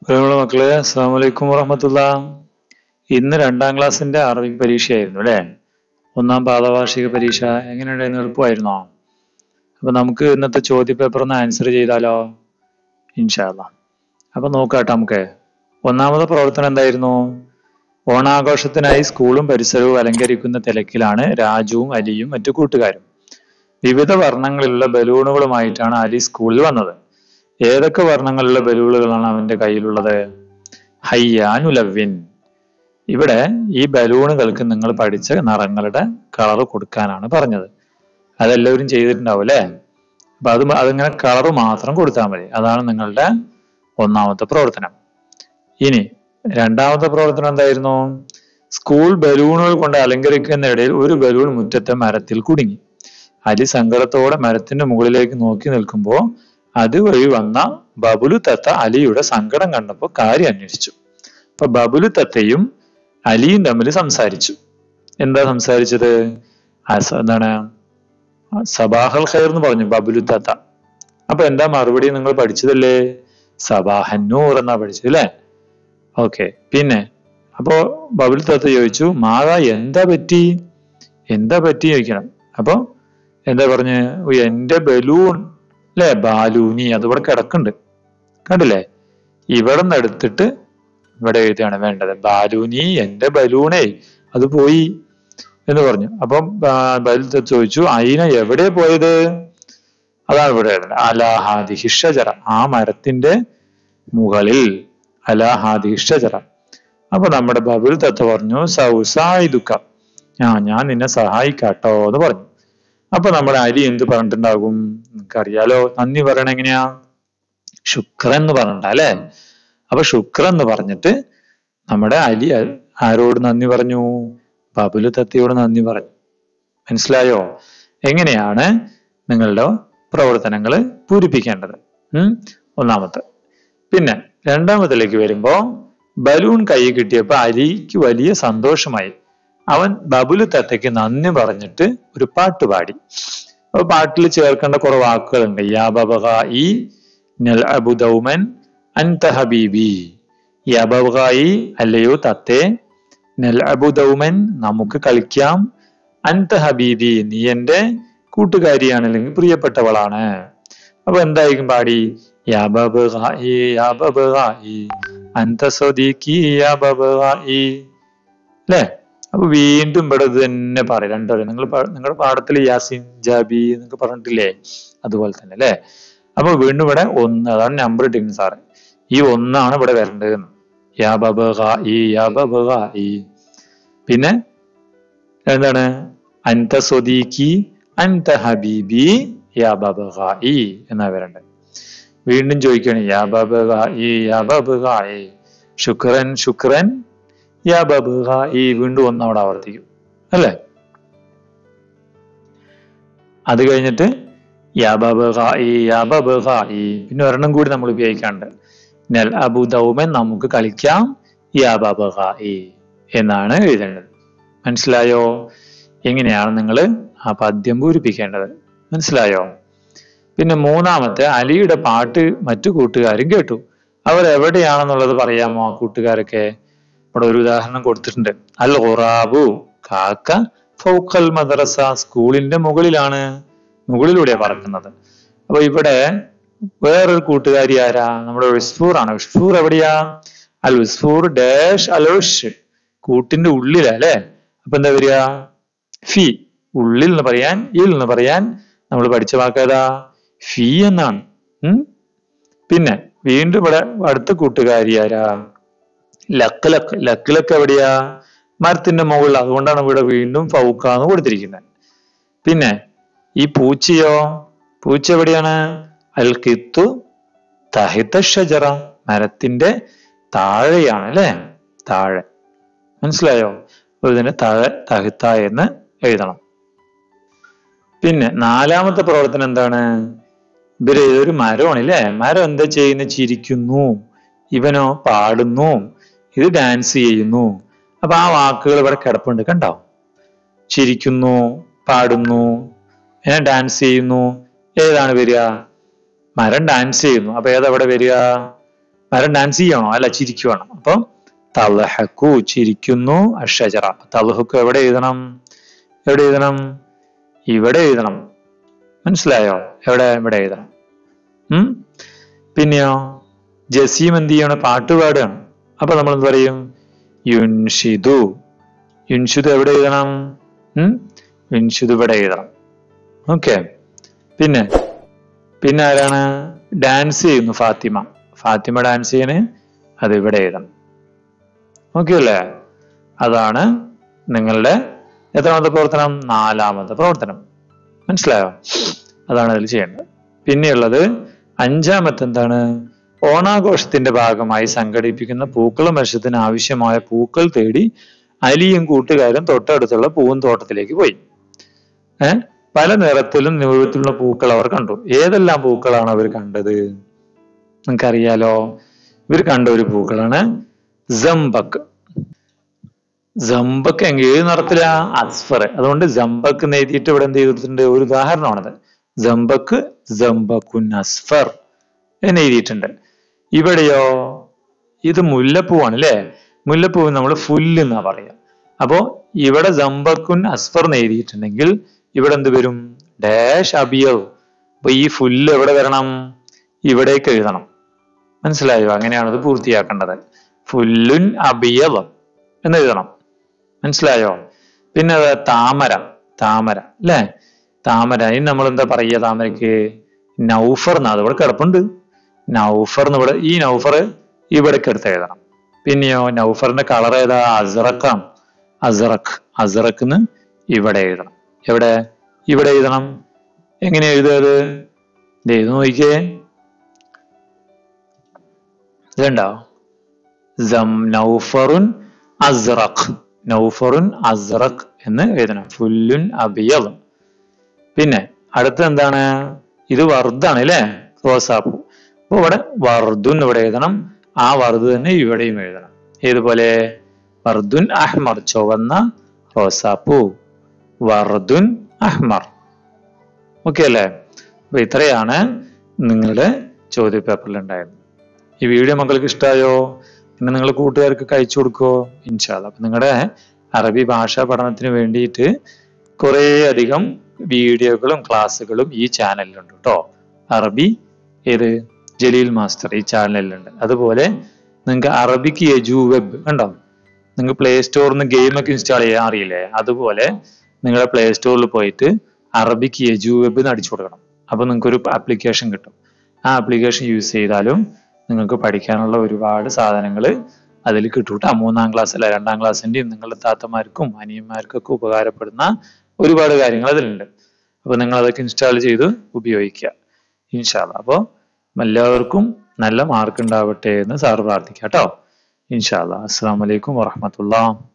പ്രിയമുള്ള മക്കളെ അസ്സാം വലൈക്കും വറഹമത്തുള്ള ഇന്ന് രണ്ടാം ക്ലാസ്സിന്റെ അറബിക് പരീക്ഷയായിരുന്നു അല്ലേ ഒന്നാം പാദവാർഷിക പരീക്ഷ എങ്ങനെയുണ്ടായിരുന്നു എളുപ്പമായിരുന്നോ അപ്പൊ നമുക്ക് ഇന്നത്തെ ചോദ്യ പേപ്പർ ഒന്ന് ആൻസർ ചെയ്താലോ ഇൻഷാല്ല അപ്പൊ നോക്കാട്ടോ നമുക്ക് ഒന്നാമത്തെ പ്രവർത്തനം എന്തായിരുന്നു ഓണാഘോഷത്തിനായി സ്കൂളും പരിസരവും അലങ്കരിക്കുന്ന തിരക്കിലാണ് രാജുവും അലിയും മറ്റു കൂട്ടുകാരും വിവിധ വർണ്ണങ്ങളിലുള്ള ബലൂണുകളുമായിട്ടാണ് അലി സ്കൂളിൽ വന്നത് ഏതൊക്കെ വർണ്ണങ്ങളിലുള്ള ബലൂണുകളാണ് അവന്റെ കയ്യിലുള്ളത് ഹയ്യാനുലവ്വിൻ ഇവിടെ ഈ ബലൂണുകൾക്ക് നിങ്ങൾ പഠിച്ച നിറങ്ങളുടെ കളർ കൊടുക്കാനാണ് പറഞ്ഞത് അതെല്ലാവരും ചെയ്തിട്ടുണ്ടാവും അല്ലേ അപ്പൊ അത് അതിങ്ങനെ കളർ മാത്രം കൊടുത്താൽ മതി അതാണ് നിങ്ങളുടെ ഒന്നാമത്തെ പ്രവർത്തനം ഇനി രണ്ടാമത്തെ പ്രവർത്തനം എന്തായിരുന്നു സ്കൂൾ ബലൂണുകൾ കൊണ്ട് അലങ്കരിക്കുന്നതിനിടയിൽ ഒരു ബലൂൺ മുറ്റത്തെ മരത്തിൽ കുടുങ്ങി അലി സങ്കടത്തോടെ മരത്തിന്റെ മുകളിലേക്ക് നോക്കി നിൽക്കുമ്പോൾ അതുവഴി വന്ന ബബുലു തത്ത അലിയുടെ സങ്കടം കണ്ടപ്പോൾ കാര്യം അന്വേഷിച്ചു അപ്പൊ ബബുലു തത്തയും അലിയും തമ്മിൽ സംസാരിച്ചു എന്താ സംസാരിച്ചത് അസ- എന്താണ് സബാഹൽ ഖൈർ എന്ന് പറഞ്ഞു ബബുലു തത്ത അപ്പൊ എന്താ മറുപടി നിങ്ങൾ പഠിച്ചതല്ലേ സബാഹന്നൂർ എന്നാ പഠിച്ചത് അല്ലേ ഓക്കെ പിന്നെ അപ്പോ ബബുലു തത്ത ചോദിച്ചു മാതാ എന്താ പറ്റി എന്താ പറ്റി ചോദിക്കണം അപ്പൊ എന്താ പറഞ്ഞ് "ഓ, എന്റെ ബലൂൺ അല്ലെ ബാലൂനി അതിവിടെ കിടക്കുന്നുണ്ട് കണ്ടില്ലേ ഇവിടെ നിന്ന് എടുത്തിട്ട് ഇവിടെ എഴുതിയാണ് വേണ്ടത് ബാലൂനി എന്റെ ബലൂണേ അത് പോയി എന്ന് പറഞ്ഞു അപ്പം ബലു ചോദിച്ചു അയിന എവിടെ പോയത് അതാണ് ഇവിടെ എഴുതുന്നത് അലാഹാദി ഹിഷജറ ആ മരത്തിന്റെ മുകളിൽ അലാഹാദി ഹിഷജറ അപ്പൊ നമ്മുടെ ബബുൽ തത്ത പറഞ്ഞു സൗസായിദുക്ക ആ ഞാൻ നിന്നെ സഹായിക്കാട്ടോ എന്ന് പറഞ്ഞു അപ്പൊ നമ്മുടെ അരി എന്ത് പറഞ്ഞിട്ടുണ്ടാകും നിനക്കറിയാലോ നന്ദി പറയണ എങ്ങനെയാ ശുക്രൻ എന്ന് പറഞ്ഞിട്ടാ അല്ലെ അപ്പൊ ശുക്രൻ എന്ന് പറഞ്ഞിട്ട് നമ്മുടെ അലി ആ- ആരോട് നന്ദി പറഞ്ഞു ബബുലു തത്തയോട് നന്ദി പറഞ്ഞു മനസ്സിലായോ എങ്ങനെയാണ് നിങ്ങളുടെ പ്രവർത്തനങ്ങൾ പൂരിപ്പിക്കേണ്ടത് ഉം ഒന്നാമത്തെ പിന്നെ രണ്ടാമത്തിലേക്ക് വരുമ്പോ ബലൂൺ കൈ കിട്ടിയപ്പോ അലിക്ക് വലിയ സന്തോഷമായി അവൻ ബബുലു തത്തയ്ക്ക് നന്ദി പറഞ്ഞിട്ട് ഒരു പാട്ട് പാടി അപ്പൊ പാട്ടിൽ ചേർക്കേണ്ട കുറെ വാക്കുകളുണ്ട് യാ ബബഗായി നൽ അബുദൗമൻ അൻത ഹബീബി യാ ബബഗായി അല്ലയോ തത്തേ നൽ അബുദൗമൻ നമുക്ക് കളിക്കാം അൻത ഹബീബി നീ എന്റെ കൂട്ടുകാരിയാണ് അല്ലെങ്കിൽ പ്രിയപ്പെട്ടവളാണ് അപ്പൊ എന്തായിരിക്കും പാടി യാ ബബഗായി യാ ബബഗായി അൻത സ്വദീഖി യാ ബബഗായി അല്ലേ അപ്പൊ വീണ്ടും ഇവിടെ ഇത് തന്നെ പറയും രണ്ടുപേരും നിങ്ങൾ നിങ്ങളുടെ പാഠത്തിൽ യാസിൻ ജാബി എന്നൊക്കെ പറഞ്ഞിട്ടില്ലേ അതുപോലെ തന്നെ അല്ലേ അപ്പൊ വീണ്ടും ഇവിടെ ഒന്ന് അതാണ് നമ്പർ ഇട്ടിരിക്കുന്നത് സാറ് ഈ ഒന്നാണ് ഇവിടെ വരേണ്ടത് യാ ബബ ഈ യാ ബബ ഈ പിന്നെ എന്താണ് അൻത സ്വദീഖി അൻത ഹബീബി യാ ബബ ഈ എന്നാ വരേണ്ടത് വീണ്ടും ചോദിക്കുകയാണ് യാ ബബ ഈ യാ ബബ ഈ ശുക്രൻ ശുക്രൻ യാ ബബ ഈ വീണ്ടും ഒന്ന് അവിടെ ആവർത്തിക്കും അല്ലേ അത് കഴിഞ്ഞിട്ട് യാ ബബ ഈ യാ ബബ ഈ പിന്നെ ഒരെണ്ണം കൂടി നമ്മൾ ഉപയോഗിക്കാണ്ട് നെൽ അബു ദൗമൻ നമുക്ക് കളിക്കാം യാ ബബ ഈ എന്നാണ് എഴുതേണ്ടത് മനസ്സിലായോ എങ്ങനെയാണ് നിങ്ങൾ ആ പദ്യം പൂരിപ്പിക്കേണ്ടത് മനസ്സിലായോ പിന്നെ മൂന്നാമത്തെ അലിയുടെ പാട്ട് മറ്റു കൂട്ടുകാരും കേട്ടു അവർ എവിടെയാണെന്നുള്ളത് പറയാമോ ആ കൂട്ടുകാരൊക്കെ ഇവിടെ ഒരു ഉദാഹരണം കൊടുത്തിട്ടുണ്ട് അൽ ഖുറാബു കാക്ക ഫൗക്കൽ മദ്രസ സ്കൂളിന്റെ മുകളിലാണ് മുകളിലൂടെ പറക്കുന്നത് അപ്പൊ ഇവിടെ വേറൊരു കൂട്ടുകാരി ആരാ നമ്മുടെ വിസ്ഫൂർ ആണ് വിസ്ഫൂർ എവിടെയാ അൽ വിസ്ഫൂർ ഡാഷ് അലോഷ് കൂട്ടിന്റെ ഉള്ളിലാ അല്ലെ അപ്പൊ എന്താ വരിക ഫി ഉള്ളിൽ എന്ന് പറയാൻ ഇൽ എന്ന് പറയാൻ നമ്മൾ പഠിച്ച വാക്കേതാ ഫി എന്നാണ് ഉം പിന്നെ വീണ്ടും ഇവിടെ അടുത്ത കൂട്ടുകാരി ആരാ ലക്ക് ലക്ക് ലക്ക് ലക്ക് എവിടെയാ മരത്തിന്റെ മുകളിൽ അതുകൊണ്ടാണ് ഇവിടെ വീണ്ടും ഫൗക്കാന്ന് കൊടുത്തിരിക്കുന്നത് പിന്നെ ഈ പൂച്ചയോ പൂച്ച എവിടെയാണ് അൽ കിത്തു തഹിത ഷജറ മരത്തിന്റെ താഴെയാണ് അല്ലെ താഴെ മനസ്സിലായോ അപ്പൊ ഇതിന് താഴെ തഹിത്ത എന്ന് എഴുതണം പിന്നെ നാലാമത്തെ പ്രവർത്തനം എന്താണ് ഇവര് ഇതൊരു മരമാണ് അല്ലേ മരം എന്താ ചെയ്യുന്ന ചിരിക്കുന്നു ഇവനോ പാടുന്നു ഇത് ഡാൻസ് ചെയ്യുന്നു അപ്പൊ ആ വാക്കുകൾ ഇവിടെ കിടപ്പുണ്ട് കണ്ടോ ചിരിക്കുന്നു പാടുന്നു ഏ ഡാൻസ് ചെയ്യുന്നു ഏതാണ് വരിക മരം ഡാൻസ് ചെയ്യുന്നു അപ്പൊ ഏതാ ഇവിടെ വരിക മരം ഡാൻസ് ചെയ്യണോ അല്ല ചിരിക്കുവാണ് അപ്പൊ തലഹക്കു ചിരിക്കുന്നു അഷജറ തലഹക്കു എവിടെ എഴുതണം എവിടെ എഴുതണം ഇവിടെ എഴുതണം മനസ്സിലായോ എവിടെ ഇവിടെ എഴുതണം ഉം പിന്നെയോ ജസീം എന്ത് ചെയ്യണം പാട്ട് പാടുകയാണ് അപ്പൊ നമ്മൾ എന്ത് പറയും യുൻഷിദു യുൻഷിദു എവിടെ എഴുതണം ഉം യുൻഷിദു ഇവിടെ എഴുതണം ഓക്കെ പിന്നെ പിന്നെ ആരാണ് ഡാൻസ് ചെയ്യുന്നു ഫാത്തിമ ഫാത്തിമ ഡാൻസ് ചെയ്യണേ അത് ഇവിടെ എഴുതണം ഓക്കെ അല്ലേ അതാണ് നിങ്ങളുടെ എത്രാമത്തെ പ്രവർത്തനം നാലാമത്തെ പ്രവർത്തനം മനസ്സിലായോ അതാണ് അതിൽ ചെയ്യേണ്ടത് പിന്നെയുള്ളത് അഞ്ചാമത്തെ എന്താണ് ഓണാഘോഷത്തിന്റെ ഭാഗമായി സംഘടിപ്പിക്കുന്ന പൂക്കള മത്സരത്തിന് ആവശ്യമായ പൂക്കൾ തേടി അലിയും കൂട്ടുകാരും തൊട്ടടുത്തുള്ള പൂന്തോട്ടത്തിലേക്ക് പോയി ഏഹ് പല നിറത്തിലും നിറത്തിലുള്ള പൂക്കൾ അവർ കണ്ടു ഏതെല്ലാം പൂക്കളാണ് അവർ കണ്ടത് നിങ്ങൾക്കറിയാലോ ഇവർ കണ്ട ഒരു പൂക്കളാണ് ജംബക്ക് ജംബക്ക് എങ്കിൽ ഏത് നിറത്തിലാ അസ്ഫർ അതുകൊണ്ട് ജംബക്ക് എന്ന് എഴുതിയിട്ട് ഇവിടെ എന്ത് ചെയ്തിട്ടുണ്ട് ഒരു ഉദാഹരണമാണത് ജംബക്ക് ജംബക്കുൻ അസ്ഫർ എന്ന് എഴുതിയിട്ടുണ്ട് ഇവിടെയോ ഇത് മുല്ലപ്പൂവാണ് അല്ലേ മുല്ലപ്പൂവ് നമ്മൾ ഫുല്ല് എന്നാ പറയാ അപ്പോ ഇവിടെ ജംബക്കുൻ അസ്ഫർ എന്ന് എഴുതിയിട്ടുണ്ടെങ്കിൽ ഇവിടെ എന്ത് വരും ഡാഷ് അബിയവ് അപ്പൊ ഈ ഫുല്ല് എവിടെ വരണം ഇവിടേക്ക് എഴുതണം മനസ്സിലായോ അങ്ങനെയാണ് ഇത് പൂർത്തിയാക്കേണ്ടത് ഫുല്ലുൻ അബിയവ് എന്ന് എഴുതണം മനസ്സിലായോ പിന്നെ അത് താമര താമര അല്ലേ താമര ഇനി നമ്മൾ എന്താ പറയുക താമരക്ക് നൗഫർ എന്നാ ഇവിടെ കിടപ്പുണ്ട് നൗഫർ എന്ന് ഇവിടെ ഈ നൗഫർ ഇവിടേക്ക് എടുത്ത് എഴുതണം പിന്നെയോ നൗഫറിന്റെ കളർ ഏതാ അസറക്കാണ് അസറഖ് അസറഖ് ഇവിടെ എഴുതണം എവിടെ ഇവിടെ എഴുതണം എങ്ങനെ എഴുതുക ഇത് എഴുതി നോക്കിക്കേ ഇതുണ്ടോ ജം നൗഫറുൻ അസ്റഖ് നൗഫറുൻ അസ്റഖ് എന്ന് എഴുതണം ഫുല്ലുൻ അബിയൽ പിന്നെ അടുത്ത എന്താണ് ഇത് വർദ്ധാണ് അല്ലേ റോസാപ്പൂ അപ്പൊ ഇവിടെ വർദുൻ ഇവിടെ എഴുതണം ആ വർദ് തന്നെ ഇവിടെയും എഴുതണം ഏതുപോലെ വർദുൻ അഹ്മർ ചുവന്ന റോസാപ്പൂ വർദുൻ അഹ്മർ ഓക്കെ അല്ലേ അപ്പൊ ഇത്രയാണ് നിങ്ങളുടെ ചോദ്യ പേപ്പറിൽ ഉണ്ടായത് ഈ വീഡിയോ മക്കൾക്ക് ഇഷ്ടമായോ പിന്നെ നിങ്ങൾ കൂട്ടുകാർക്ക് അയച്ചു കൊടുക്കുമോ ഇൻഷാല്ല അപ്പൊ നിങ്ങളുടെ അറബി ഭാഷാ പഠനത്തിന് വേണ്ടിയിട്ട് കുറേ അധികം വീഡിയോകളും ക്ലാസ്സുകളും ഈ ചാനലിലുണ്ട് കേട്ടോ അറബി ഏത് ജലീൽ മാസ്റ്റർ ഈ ചാനലിലുണ്ട് അതുപോലെ നിങ്ങൾക്ക് അറബിക്ക് യജു വെബ് കണ്ടോ നിങ്ങൾക്ക് പ്ലേ സ്റ്റോറിൽ നിന്ന് ഗെയിമൊക്കെ ഇൻസ്റ്റാൾ ചെയ്യാൻ അറിയില്ലേ അതുപോലെ നിങ്ങളുടെ പ്ലേ സ്റ്റോറിൽ പോയിട്ട് അറബിക്ക് യജു വെബ് എന്ന് അടിച്ചു കൊടുക്കണം അപ്പൊ നിങ്ങൾക്ക് ഒരു ആപ്ലിക്കേഷൻ കിട്ടും ആ ആപ്ലിക്കേഷൻ യൂസ് ചെയ്താലും നിങ്ങൾക്ക് പഠിക്കാനുള്ള ഒരുപാട് സാധനങ്ങൾ അതിൽ കിട്ടും കേട്ടോ മൂന്നാം ക്ലാസ് അല്ല രണ്ടാം ക്ലാസ്സിന്റെയും നിങ്ങളുടെ താത്തമാർക്കും അനിയന്മാർക്കൊക്കെ ഉപകാരപ്പെടുന്ന ഒരുപാട് കാര്യങ്ങൾ അതിലുണ്ട് അപ്പൊ നിങ്ങൾ അതൊക്കെ ഇൻസ്റ്റാൾ ചെയ്ത് ഉപയോഗിക്കുക ഇൻഷാല്ല അപ്പോൾ എല്ലാവർക്കും നല്ല മാർക്ക് ഉണ്ടാവട്ടെ എന്ന് സാർ പ്രാർത്ഥിക്കാം കേട്ടോ ഇൻഷാല്ല അസ്സാം വലൈക്കും വറഹമത്തുള്ള